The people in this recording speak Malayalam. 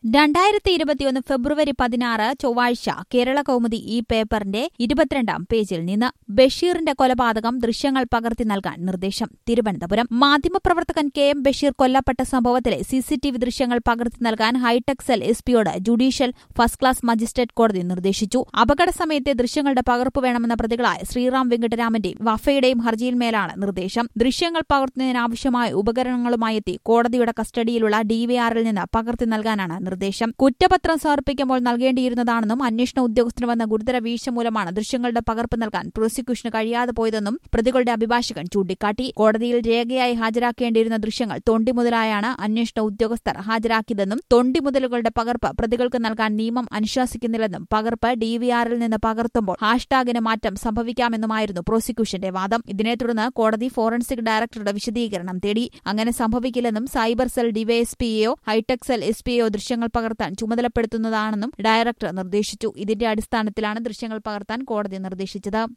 രണ്ടായിരത്തി ഇരുപത്തിയൊന്ന് ഫെബ്രുവരി പതിനാറ് ചൊവ്വാഴ്ച കേരള കൗമുദി ഈ പേപ്പറിന്റെ ഇരുപത്തിരണ്ടാം പേജിൽ നിന്ന് ബഷീറിന്റെ കൊലപാതകം ദൃശ്യങ്ങൾ പകർത്തി നൽകാൻ നിർദ്ദേശം തിരുവനന്തപുരം മാധ്യമപ്രവർത്തകൻ കെ എം ബഷീർ കൊല്ലപ്പെട്ട സംഭവത്തിലെ സിസിടിവി ദൃശ്യങ്ങൾ പകർത്തി നൽകാൻ ഹൈടെക് സെൽ എസ്പിയോട് ജുഡീഷ്യൽ ഫസ്റ്റ് ക്ലാസ് മജിസ്ട്രേറ്റ് കോടതി നിർദ്ദേശിച്ചു അപകട സമയത്തെ ദൃശ്യങ്ങളുടെ പകർപ്പ് വേണമെന്ന പ്രതികളായ ശ്രീറാം വെങ്കിട്ടരാമന്റെയും വഫയുടെയും ഹർജിയിന്മേലാണ് നിർദ്ദേശം ദൃശ്യങ്ങൾ പകർത്തുന്നതിനാവശ്യമായ ഉപകരണങ്ങളുമായി എത്തി കോടതിയുടെ കസ്റ്റഡിയിലുള്ള ഡിവിആറിൽ നിന്ന് പകർത്തി നൽകാനാണ് നിർദ്ദേശം കുറ്റപത്രം സമർപ്പിക്കുമ്പോൾ നൽകേണ്ടിയിരുന്നതാണെന്നും അന്വേഷണ ഉദ്യോഗസ്ഥന് വന്ന ഗുരുതര വീഴ്ച മൂലമാണ് ദൃശ്യങ്ങളുടെ പകർപ്പ് നൽകാൻ പ്രോസിക്യൂഷന് കഴിയാതെ പോയതെന്നും പ്രതികളുടെ അഭിഭാഷകൻ ചൂണ്ടിക്കാട്ടി കോടതിയിൽ രേഖയായി ഹാജരാക്കേണ്ടിയിരുന്ന ദൃശ്യങ്ങൾ തൊണ്ടി മുതലായാണ് അന്വേഷണ ഉദ്യോഗസ്ഥർ ഹാജരാക്കിയതെന്നും തൊണ്ടി മുതലുകളുടെ പകർപ്പ് പ്രതികൾക്ക് നൽകാൻ നിയമം അനുശാസിക്കുന്നില്ലെന്നും പകർപ്പ് ഡിവിആറിൽ നിന്ന് പകർത്തുമ്പോൾ ഹാഷ്ടാഗിന് മാറ്റം സംഭവിക്കാമെന്നുമായിരുന്നു പ്രോസിക്യൂഷന്റെ വാദം ഇതിനെ തുടർന്ന് കോടതി ഫോറൻസിക് ഡയറക്ടറുടെ വിശദീകരണം തേടി അങ്ങനെ സംഭവിക്കില്ലെന്നും സൈബർ സെൽ ഡിവൈഎസ്പിയെയോ ഹൈടെക് സെൽ എസ്പിയെയോ ദൃശ്യങ്ങൾ പകർത്താൻ ചുമതലപ്പെടുത്തുന്നതാണെന്നും ഡയറക്ടർ നിർദ്ദേശിച്ചു ഇതിന്റെ അടിസ്ഥാനത്തിലാണ് ദൃശ്യങ്ങൾ പകർത്താൻ കോടതി നിർദ്ദേശിച്ചത്